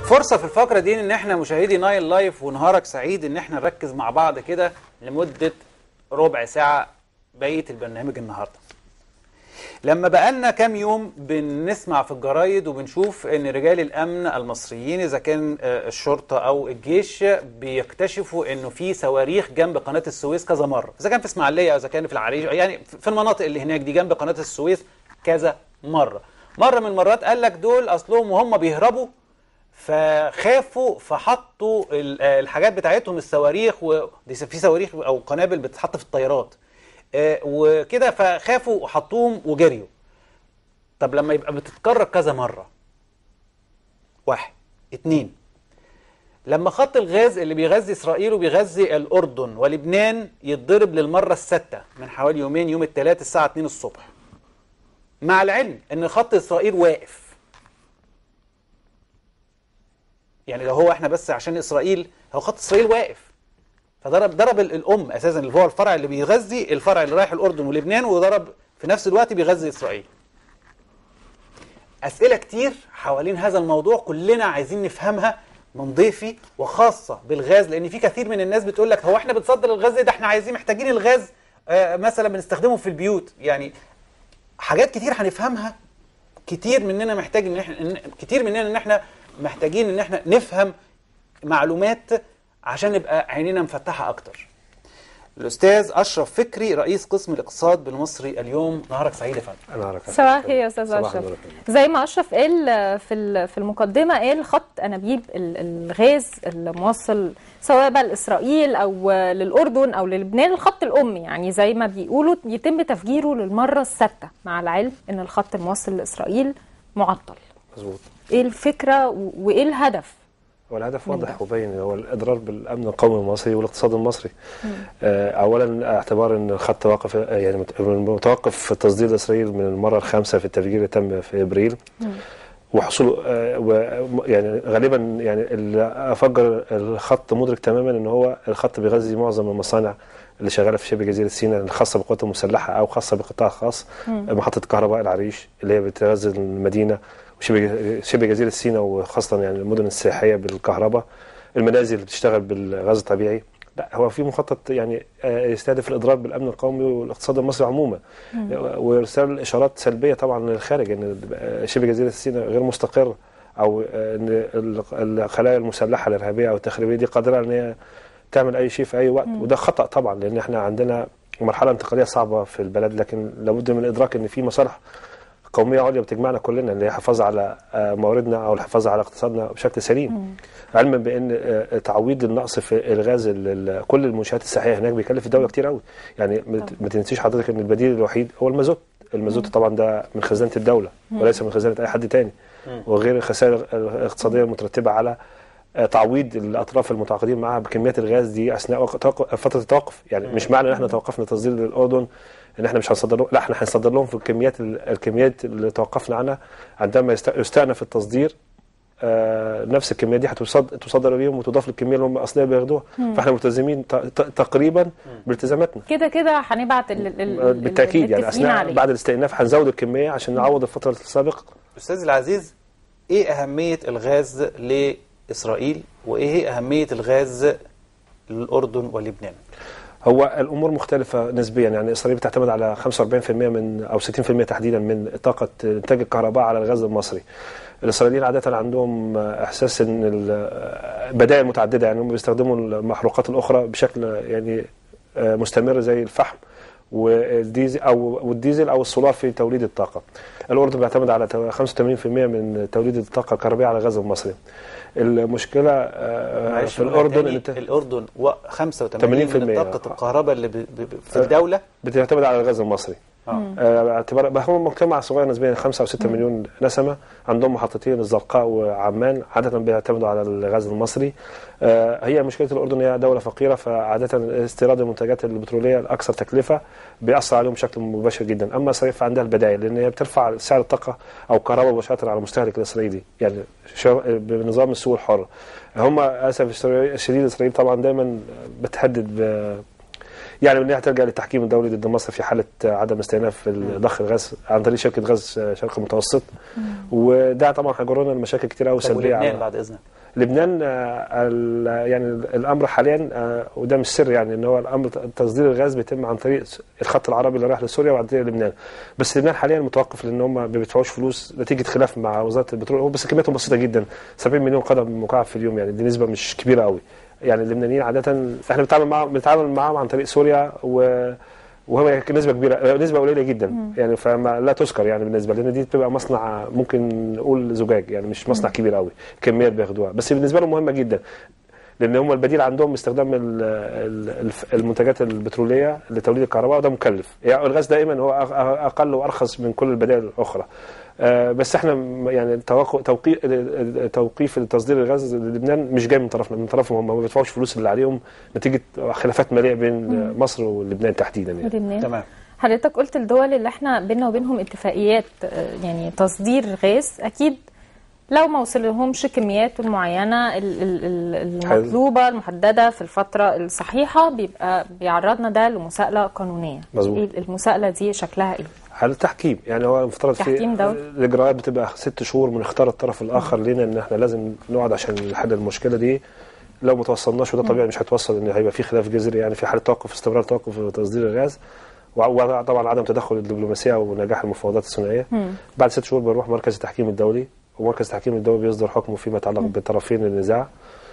فرصة في الفقرة دي ان احنا مشاهدي نايل لايف ونهارك سعيد ان احنا نركز مع بعض كده لمدة ربع ساعة بقية البرنامج النهاردة لما بقالنا كام يوم بنسمع في الجرايد وبنشوف ان رجال الامن المصريين اذا كان آه، الشرطه او الجيش بيكتشفوا انه في صواريخ جنب قناه السويس كذا مره اذا كان في اسماعيليه او اذا كان في العريش يعني في المناطق اللي هناك دي جنب قناه السويس كذا مره مره من المرات قال لك دول اصلهم وهم بيهربوا فخافوا فحطوا ال- آه، الحاجات بتاعتهم الصواريخ ودي في صواريخ او قنابل بتتحط في الطيارات آه، وكده فخافوا وحطوهم وجريوا طب لما يبقى بتتكرر كذا مرة واحد اتنين لما خط الغاز اللي بيغذي إسرائيل وبيغذي الأردن ولبنان يتضرب للمرة السادسة من حوالي يومين يوم الثلاث الساعة 2 الصبح مع العلم ان خط إسرائيل واقف يعني لو هو احنا بس عشان إسرائيل هو خط إسرائيل واقف فضرب ضرب ال- الام اساسا اللي هو الفرع اللي بيغذي الفرع اللي رايح الاردن ولبنان وضرب في نفس الوقت بيغذي اسرائيل اسئله كتير حوالين هذا الموضوع كلنا عايزين نفهمها من ضيفي وخاصه بالغاز لان في كثير من الناس بتقول لك هو احنا بنصدر الغاز ده احنا عايزين محتاجين الغاز آه، مثلا بنستخدمه في البيوت يعني حاجات كتير هنفهمها كتير مننا محتاج ان احنا إن- كتير مننا ان احنا محتاجين ان احنا نفهم معلومات عشان نبقى عينينا مفتحه اكتر الاستاذ اشرف فكري رئيس قسم الاقتصاد بالمصري اليوم نهارك سعيد يا فندم انا عارف صباح الخير يا استاذ صباح اشرف النور. زي ما اشرف قال في ال- في المقدمه قال خط انابيب ال- الغاز الموصل سواء بقى لاسرائيل او للاردن او للبنان الخط الامي يعني زي ما بيقولوا يتم تفجيره للمره السادسه مع العلم ان الخط الموصل لاسرائيل معطل مظبوط ايه الفكره و- وايه الهدف هو الهدف من واضح ده. وبين هو الاضرار بالامن القومي المصري والاقتصاد المصري آه، اولا اعتبار ان الخط واقف آه، يعني مت- متوقف في تصدير اسرائيل من المره الخامسه في التفجير اللي تم في ابريل وحصوله آه، و- يعني غالبا يعني اللي افجر الخط مدرك تماما ان هو الخط بيغذي معظم المصانع اللي شغاله في شبه جزيره سيناء الخاصه بالقوات المسلحه او خاصه بالقطاع الخاص محطه كهرباء العريش اللي هي بتغذي المدينه وشبه شبه جزيره سيناء وخاصه يعني المدن السياحيه بالكهرباء المنازل اللي بتشتغل بالغاز الطبيعي لا هو في مخطط يعني آه، يستهدف الاضرار بالامن القومي والاقتصاد المصري عموما وارسال اشارات سلبيه طبعا للخارج ان آه، شبه جزيره سيناء غير مستقر او آه، ان ال- الخلايا المسلحه الارهابيه او التخريبيه دي قادره ان هي تعمل اي شيء في اي وقت وده خطا طبعا لان احنا عندنا مرحله انتقاليه صعبه في البلد لكن لابد من الادراك ان في مصالح قوميه عليا بتجمعنا كلنا اللي هي الحفاظ على آه، مواردنا او الحفاظ على اقتصادنا بشكل سليم علما بان آه، تعويض النقص في الغاز ال- ال- كل المنشات السياحيه هناك بيكلف الدوله كتير قوي يعني ما ت- ما تنسيش حضرتك ان البديل الوحيد هو المازوت المازوت طبعا ده من خزانه الدوله وليس من خزانه اي حد تاني وغير الخسائر الاقتصاديه المترتبه على آه، تعويض الاطراف المتعاقدين معها بكميات الغاز دي اثناء وق- توق- فتره التوقف يعني مش معنى ان احنا توقفنا تصدير للاردن ان احنا مش هنصدر لهم لا احنا هنصدر لهم في الكميات ال- الكميات اللي توقفنا عنها عندما يست- يستأنف التصدير آه، نفس الكميه دي هتصدر تصدر اليهم وتضاف للكميه اللي هم اصليا بياخدوها فاحنا ملتزمين ت- ت- تقريبا بالتزاماتنا كده كده هنبعت ال- ال- ال- بالتاكيد يعني المتفقين اثناء عليه. بعد الاستئناف هنزود الكميه عشان نعوض الفتره السابقه استاذ العزيز ايه اهميه الغاز لاسرائيل وايه هي اهميه الغاز للاردن ولبنان هو الامور مختلفه نسبيا يعني اسرائيل بتعتمد على 45% من او 60% تحديدا من طاقه انتاج الكهرباء على الغاز المصري. الاسرائيليين عاده عندهم احساس ان ال- بدائل متعدده يعني هم بيستخدموا المحروقات الاخرى بشكل يعني مستمر زي الفحم والديزل او والديزل او السولار في توليد الطاقه. الاردن بيعتمد على 85% من توليد الطاقه الكهربائيه على الغاز المصري. المشكله آه، معلش في الاردن تاني، ان انت الاردن و 85 80% من طاقه الكهرباء اللي ب- ب- ب- في الدوله بتعتمد على الغاز المصري. اه آه، باعتبار بقى هو مجتمع صغير نسبيا 5 او 6 مليون نسمه عندهم محطتين الزرقاء وعمان عاده بيعتمدوا على الغاز المصري آه، هي مشكله الاردن هي دوله فقيره فعاده استيراد المنتجات البتروليه الاكثر تكلفه بيأثر عليهم بشكل مباشر جدا اما اسرائيل فعندها البدائل لان هي بترفع سعر الطاقه او الكهرباء مباشره على المستهلك الاسرائيلي يعني شر- بنظام السوق الحر هم اسف الشديد اسرائيل طبعا دايما بتهدد ب يعني انها تلجا للتحكيم الدولي ضد مصر في حاله عدم استئناف ضخ الغاز عن طريق شركه غاز شرق المتوسط وده طبعا هيجرنا لمشاكل كتير قوي طب سلبيه ولبنان على- بعد اذنك لبنان آه، ال- يعني الامر حاليا آه، وده مش سر يعني ان هو الامر تصدير الغاز بيتم عن طريق الخط العربي اللي رايح لسوريا وعن طريق لبنان بس لبنان حاليا متوقف لان هم ما بيدفعوش فلوس نتيجه خلاف مع وزاره البترول هو بس كميتهم بسيطه جدا 70 مليون قدم مكعب في اليوم يعني دي نسبه مش كبيره قوي يعني اللبنانيين عاده احنا بنتعامل معاهم بنتعامل معاهم عن طريق سوريا و وهو نسبه كبيره نسبه قليله جدا يعني فما لا تذكر يعني بالنسبه لان دي بتبقى مصنع ممكن نقول زجاج يعني مش مصنع كبير قوي كميات بياخدوها بس بالنسبه لهم مهمه جدا لان هم البديل عندهم استخدام ال- ال- الف- المنتجات البتروليه لتوليد الكهرباء وده مكلف يعني الغاز دائما هو أق- اقل وارخص من كل البدائل الاخرى آه، بس احنا م- يعني توقف توقيف توقيف تصدير الغاز للبنان مش جاي من طرفنا من طرفهم هم ما بيدفعوش فلوس اللي عليهم نتيجه خلافات ماليه بين مصر ولبنان تحديدا يعني. ولبنان تمام حضرتك قلت الدول اللي احنا بيننا وبينهم اتفاقيات آه، يعني تصدير غاز اكيد لو ما وصلهمش كميات معينه ال- ال- ال- المطلوبه المحدده في الفتره الصحيحه بيبقى بيعرضنا ده لمساءله قانونيه مظبوط. إيه المساءله دي شكلها ايه على التحكيم يعني هو المفترض في تحكيم دولي. الاجراءات بتبقى ست شهور من اختار الطرف الاخر لينا ان احنا لازم نقعد عشان نحل المشكله دي لو ما توصلناش وده طبيعي مش هيتوصل ان هيبقى في خلاف جذري يعني في حاله توقف استمرار توقف تصدير الغاز وع- وطبعا عدم تدخل الدبلوماسيه ونجاح المفاوضات الثنائيه بعد ست شهور بنروح مركز التحكيم الدولي ومركز التحكيم الدولي بيصدر حكمه فيما يتعلق بطرفين النزاع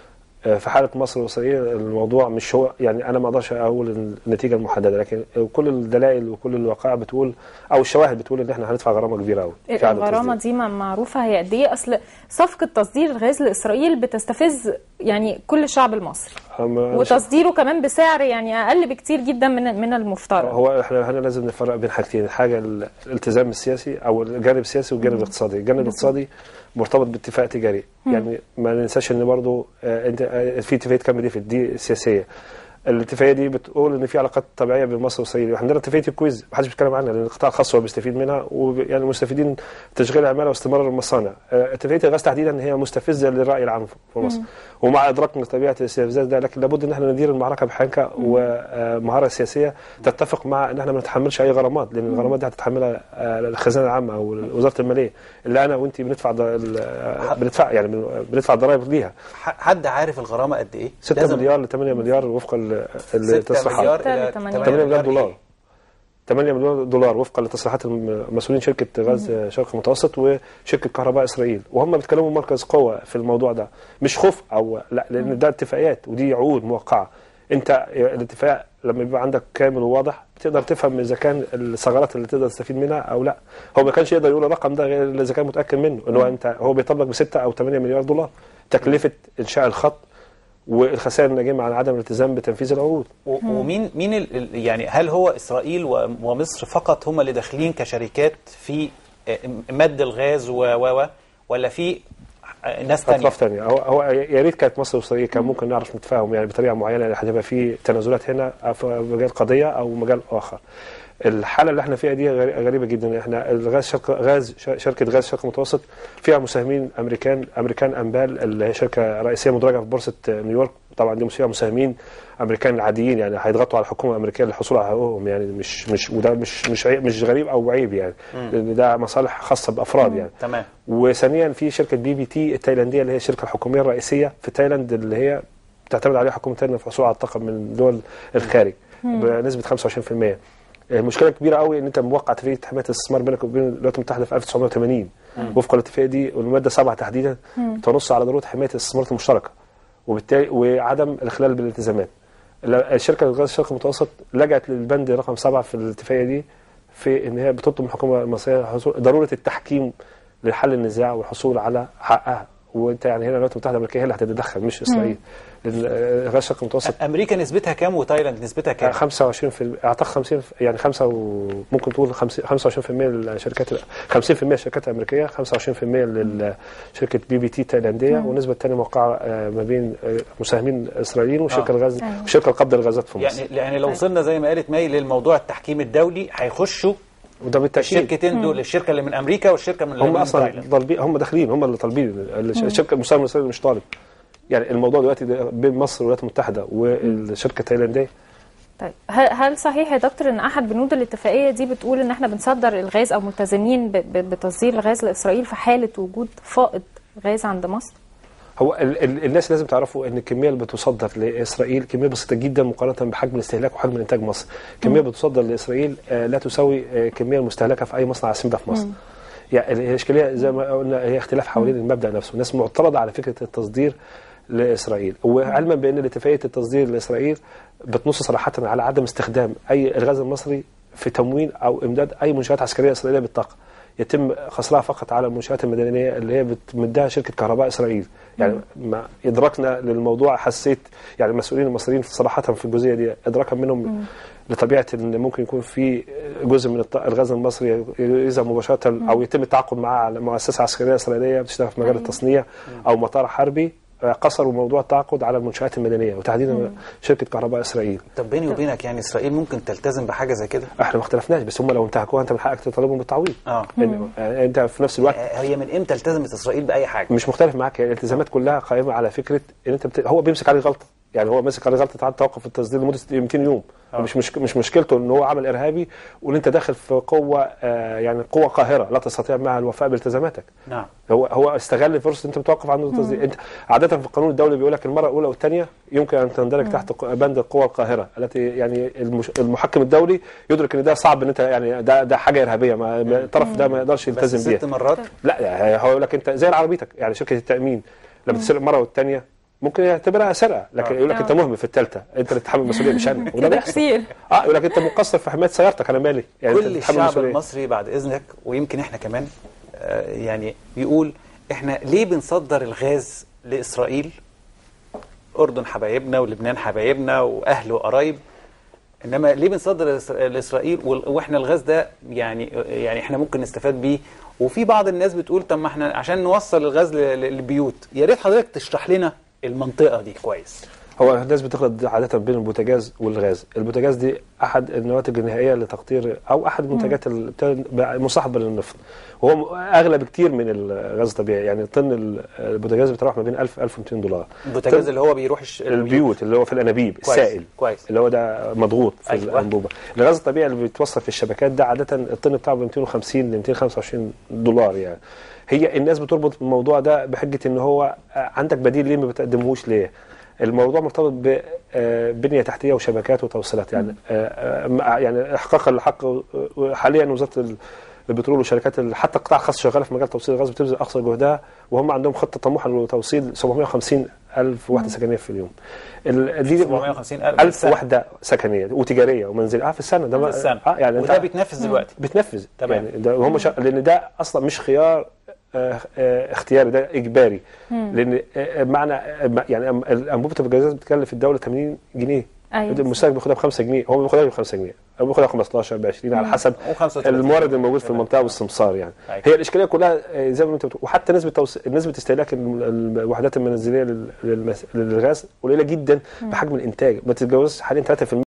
آه، في حاله مصر واسرائيل الموضوع مش هو يعني انا ما اقدرش اقول النتيجه المحدده لكن كل الدلائل وكل الوقائع بتقول او الشواهد بتقول ان احنا هندفع غرامه كبيره قوي في عدم الغرامه التصدير. دي ما- معروفه هي قد ايه اصل صفقه تصدير الغاز لاسرائيل بتستفز يعني كل الشعب المصري أما- وتصديره كمان بسعر يعني اقل بكتير جدا من من المفترض هو احنا هنا لازم نفرق بين حاجتين حاجه ال- الالتزام السياسي او الجانب السياسي والجانب الاقتصادي الجانب الاقتصادي مرتبط باتفاق تجاري يعني ما ننساش ان برضو آه، انت آه، في اتفاقيه كامب ديفيد دي سياسيه الاتفاقيه دي بتقول ان في علاقات طبيعيه بين مصر واسرائيل عندنا اتفاقيه الكويز ما حدش بيتكلم عنها لان القطاع الخاص هو بيستفيد منها ويعني مستفيدين تشغيل العماله واستمرار المصانع آه، اتفاقيه الغاز تحديدا هي مستفزه للراي العام في مصر ومع ادراكنا لطبيعه الاستفزاز ده لكن لابد ان احنا ندير المعركه بحنكه ومهاره سياسيه تتفق مع ان احنا ما نتحملش اي غرامات لان الغرامات دي هتتحملها آه، الخزانه العامه او وزاره الماليه اللي انا وانت بندفع ض- ال- آه، بندفع يعني بن- بندفع ضرائب ليها ح- حد عارف الغرامه قد ايه 6 لازم مليار ل 8 مليار وفقا ل- 6 للتصريحات مليار ستة الى لتمانية 8 مليار إيه؟ دولار 8 مليار دولار وفقا لتصريحات مسؤولين شركه غاز شرق المتوسط وشركه كهرباء اسرائيل وهم بيتكلموا مركز قوه في الموضوع ده مش خوف او لا لان ده اتفاقيات ودي عقود موقعه انت الاتفاق لما يبقى عندك كامل وواضح بتقدر تفهم اذا كان الثغرات اللي تقدر تستفيد منها او لا هو ما كانش يقدر يقول الرقم ده غير اذا كان متاكد منه ان هو انت هو بيطالبك ب 6 او 8 مليار دولار تكلفه انشاء الخط والخسائر الناجمه عن عدم الالتزام بتنفيذ العقود و- ومين مين ال- ال- يعني هل هو اسرائيل و- ومصر فقط هم اللي داخلين كشركات في آه، مد الغاز و و و ولا في آه، ناس تانية اطراف ثانيه هو هو يا ريت كانت مصر واسرائيل كان ممكن نعرف نتفاهم يعني بطريقه معينه يعني هتبقى في تنازلات هنا في مجال قضيه او مجال اخر الحاله اللي احنا فيها دي غري- غريبه جدا احنا الغاز شركه غاز ش- شركه غاز شرق المتوسط فيها مساهمين امريكان امريكان امبال اللي هي شركه رئيسيه مدرجه في بورصه نيويورك طبعا دي فيها مساهمين امريكان عاديين يعني هيضغطوا على الحكومه الامريكيه للحصول على حقوقهم يعني مش مش وده مش مش عيب مش غريب او عيب يعني لان ده مصالح خاصه بافراد يعني تمام وثانيا في شركه بي بي تي التايلانديه اللي هي الشركه الحكوميه الرئيسيه في تايلاند اللي هي بتعتمد عليها حكومه تايلاند في الحصول على الطاقه من دول الخارج بنسبه 25% المشكله الكبيره قوي ان انت موقع اتفاقيه حمايه الاستثمار بينك وبين الولايات المتحده في 1980 وفق الاتفاقيه دي والماده 7 تحديدا تنص على ضروره حمايه الاستثمارات المشتركه وبالتالي وعدم الاخلال بالالتزامات لا- الشركه الغاز الشرق المتوسط لجأت للبند رقم 7 في الاتفاقيه دي في ان هي بتطلب من الحكومه المصريه حصول- ضروره التحكيم لحل النزاع والحصول على حقها وانت يعني هنا الولايات المتحده الامريكيه هي اللي هتتدخل مش اسرائيل لان الغاز الشرق المتوسط امريكا نسبتها كام وتايلاند نسبتها كام 25 في اعتقد 50 في- يعني 5 وممكن تقول 50 25% للشركات 50% الشركات الامريكيه 25% لشركه بي بي تي التايلانديه والنسبه الثانيه موقعه آه، ما بين آه، مساهمين اسرائيليين وشركه آه. الغاز أيوة. وشركه القبضه للغازات في مصر يعني يعني لو وصلنا زي ما قالت مي للموضوع التحكيم الدولي هيخشوا وده بالتاكيد الشركتين دول الشركه اللي من امريكا والشركه من هم من اصلا تايلاند. طالبين هم داخلين هم اللي طالبين الش- الشركه المساهم الاسرائيلي مش طالب يعني الموضوع دلوقتي ده بين مصر والولايات المتحده والشركه التايلانديه طيب هل هل صحيح يا دكتور ان احد بنود الاتفاقيه دي بتقول ان احنا بنصدر الغاز او ملتزمين ب- ب- بتصدير الغاز لاسرائيل في حاله وجود فائض غاز عند مصر؟ هو ال ال الناس لازم تعرفوا ان الكميه اللي بتصدر لاسرائيل كميه بسيطه جدا مقارنه بحجم الاستهلاك وحجم انتاج مصر. كميه بتصدر لاسرائيل آه، لا تساوي آه، الكميه المستهلكه في اي مصنع اسمده في مصر. يعني الاشكاليه زي ما قلنا هي اختلاف حوالين المبدا نفسه، الناس معترضه على فكره التصدير لاسرائيل، وعلما بان اتفاقيه التصدير لاسرائيل بتنص صراحه على عدم استخدام اي الغاز المصري في تموين او امداد اي منشات عسكريه اسرائيليه بالطاقه. يتم خصرها فقط على المنشآت المدنيه اللي هي بتمدها شركه كهرباء اسرائيل يعني مع ادراكنا للموضوع حسيت يعني المسؤولين المصريين صراحه في الجزئيه دي ادراكا منهم لطبيعه ان ممكن يكون في جزء من الط- الغاز المصري يذهب مباشره او يتم التعاقد معاه على مؤسسه عسكريه اسرائيليه بتشتغل في مجال أيوة. التصنيع او مطار حربي آه، قصروا موضوع التعاقد على المنشآت المدنيه وتحديدا شركه كهرباء اسرائيل طب بيني وبينك يعني اسرائيل ممكن تلتزم بحاجه زي كده احنا ما اختلفناش بس هم لو انتهكوها انت من حقك تطالبهم بالتعويض اه إن- يعني انت في نفس الوقت هي من امتى التزمت اسرائيل باي حاجه مش مختلف معاك يعني الالتزامات كلها قائمه على فكره ان انت بت... هو بيمسك عليه غلطه يعني هو ماسك عليه غلطه عن توقف التصدير لمده 200 يوم آه. مش مش مش مشكلته ان هو عمل ارهابي وان انت داخل في قوه آه يعني قوه قاهره لا تستطيع معها الوفاء بالتزاماتك نعم هو هو استغل فرصه انت متوقف عنه التصدير انت عاده في القانون الدولي بيقول لك المره الاولى والثانيه يمكن ان تندرج تحت ق- بند القوى القاهره التي يعني المش... المحكم الدولي يدرك ان ده صعب ان انت يعني ده ده حاجه ارهابيه ما ما- الطرف ده ما يقدرش بس يلتزم بيها ست مرات لا يعني هو يقول لك انت زي عربيتك يعني شركه التامين لما تسرق مره والثانيه ممكن يعتبرها سرقه لكن آه. يقول لك آه. انت مهم في الثالثه انت اللي تتحمل المسؤوليه مش انا وده كده بيحصل كتير اه يقول لك انت مقصر في حمايه سيارتك انا مالي يعني انت كل اللي تتحمل الشعب المسؤوليه المصري بعد اذنك ويمكن احنا كمان آه، يعني بيقول احنا ليه بنصدر الغاز لاسرائيل اردن حبايبنا ولبنان حبايبنا واهل وقرايب انما ليه بنصدر لإس- لاسرائيل وال- واحنا الغاز ده يعني يعني احنا ممكن نستفاد بيه وفي بعض الناس بتقول طب ما احنا عشان نوصل الغاز ل- ل- للبيوت يا ريت حضرتك تشرح لنا المنطقه دي كويس هو الناس بتخلط عادة بين البوتاجاز والغاز، البوتاجاز دي أحد النواتج النهائية لتقطير أو أحد المنتجات ال- بتاع- مصاحبة للنفط، وهو م- أغلى بكتير من الغاز الطبيعي، يعني طن ال- البوتاجاز بتروح ما بين 1000 1200 دولار. البوتاجاز طن اللي هو بيروح الش- البيوت اللي هو في الأنابيب كويس، السائل كويس. اللي هو ده مضغوط في أيوة. الأنبوبة. الغاز الطبيعي اللي بيتوصل في الشبكات ده عادة الطن بتاعه ب 250 ل 225 دولار يعني. هي الناس بتربط الموضوع ده بحجه ان هو آه، عندك بديل ليه ما بتقدمهوش ليه؟ الموضوع مرتبط ببنيه تحتيه وشبكات وتوصيلات يعني آه، آه، مع- يعني احقاقا لحق آه، حاليا وزاره ال- البترول والشركات ال- حتى القطاع الخاص شغاله في مجال توصيل الغاز بتبذل اقصى جهدها وهم عندهم خطه طموحه لتوصيل 750 الف وحده سكنيه في اليوم. ال- دي 750 ألف الف السنة. وحده سكنيه وتجاريه ومنزليه اه في السنه ده في ما- السنة اه يعني وده انت بيتنفذ دلوقتي بتنفذ تمام. يعني ده هم شا... لان ده اصلا مش خيار آه، آه، اختياري ده اجباري لان آه، معنى آه، ما- يعني أم- انبوبه البوتاجاز بتكلف الدوله 80 جنيه أيوة. المستهلك بياخدها ب 5 جنيه هو ما بياخدهاش ب 5 جنيه هو بياخدها 15 ب 20 على حسب و35. المورد الموجود في المنطقه والسمسار يعني أيوة. هي الاشكاليه كلها آه، زي ما انت بتقول وحتى نسبه توص... نسبه استهلاك الم- الوحدات المنزليه لل... للمس... للغاز قليله جدا بحجم الانتاج ما تتجاوزش حاليا 3%